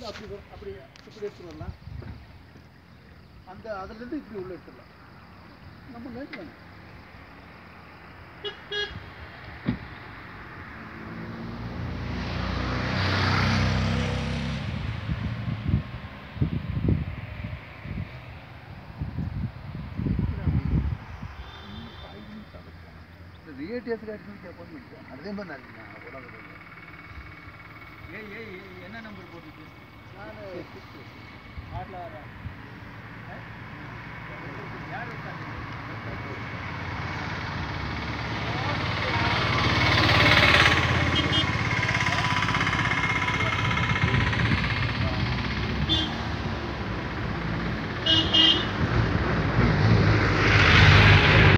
இருந்து அப்படி வரும் அப்படி இப்படி எடுத்துட்டு வரலாம் அந்த அதுலேருந்து இப்படி உள்ள எடுத்துடலாம் நம்ம லேட் வேணும் இந்த விஏடிஎஸ் காட்டி கேட்பான்னு நினைக்கிறேன் அதே மாதிரி நான் நான் உடம்பு ஏய் ஏய் ஏய், என்ன நம்பர் போட்டுருக்கு நான் ஆட்ல யார் உட்காந்து